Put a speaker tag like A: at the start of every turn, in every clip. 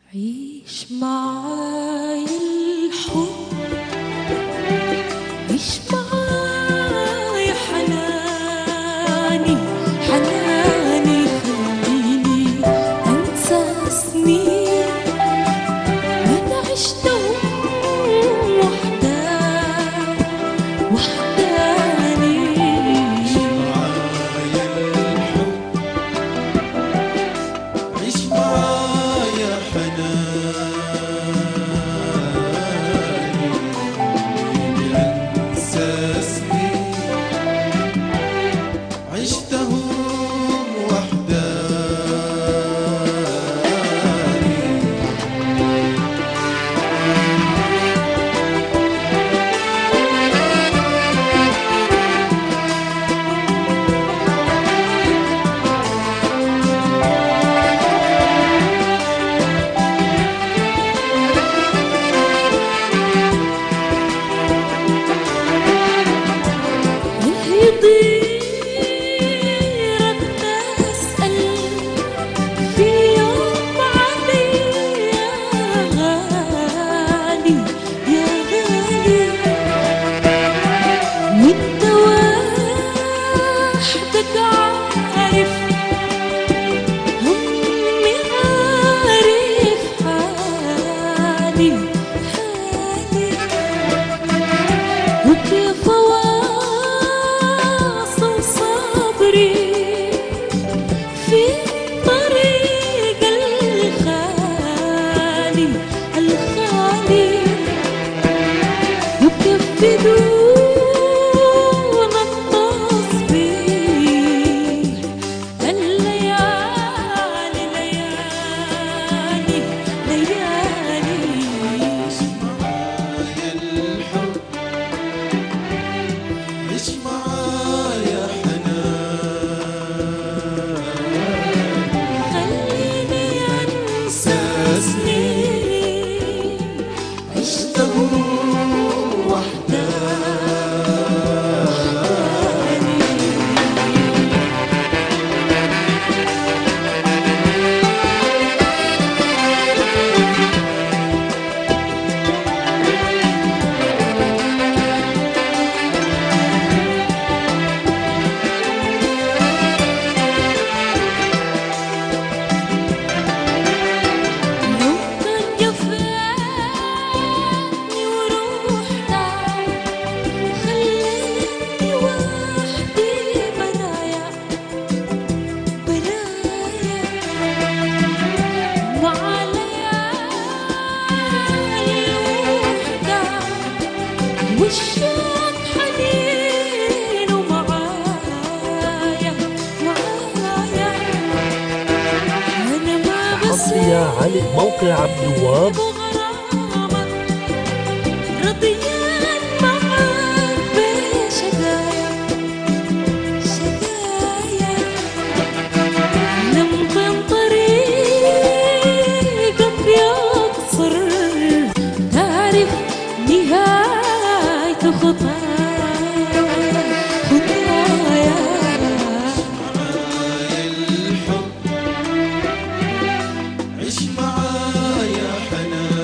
A: عيش معاي الحب عيش معاي حناني حناني خليني انسى سنين انا عشتهم وحداني وحداني
B: معايا الحب عيش معايا حناني انسى سنين عشتهم وحداني
A: يضيرك تسأل في يوم علي يا غالي يا غالي وانت وحدك عارف همي عارف حالي حالي وكيف واصل صبري في طريق الخالي الخالي وكيف بدون التصبير الليالي ليالي ليالي
B: معايا الحب عيش معايا حنان
A: خليني أنسى سنين
B: عشتهم وحداني
A: لو كان جفاني ورحت خليتني وحدي برايا برايا مع ليالي الوحدة والشوق حنين ومعايا معايا أنا ما
C: حصرية على موقع عبد الوهاب
A: بغرامك رضيان معاك بشقايا شقايا نمضي طريقك يقصر تعرف نهاية خطايا خطايا
B: معايا الحب عيش معايا حنان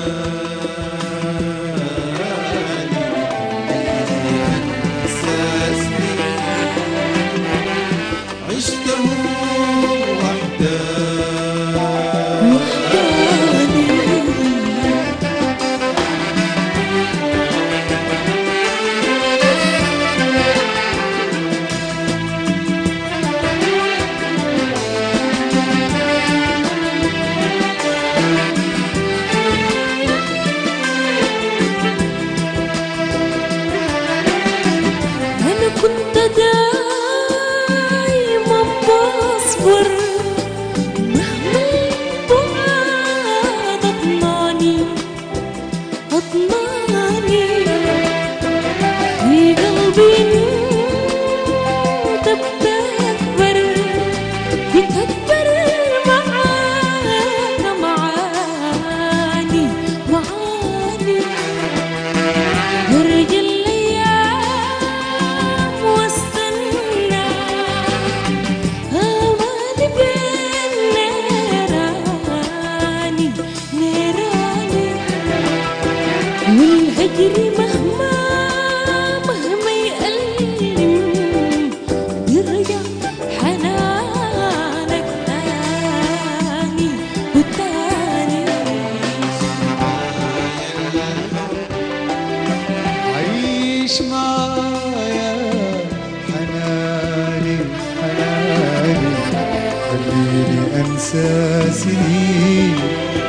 D: سنين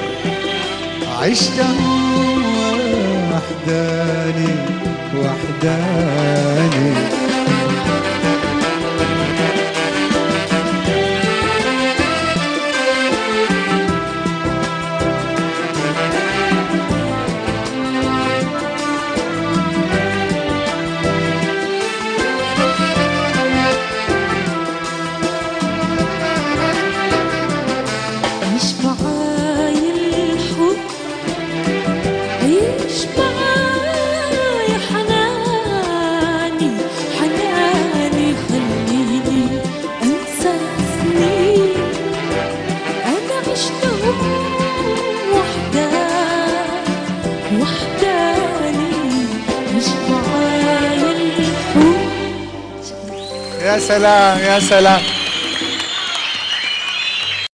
D: عشتها وحداني وحداني
A: عيش معاي الحب عيش معاي حناني حناني خليني انسى سنين انا عشتهم وحداني وحداني عيش معاي الحب
D: يا سلام يا سلام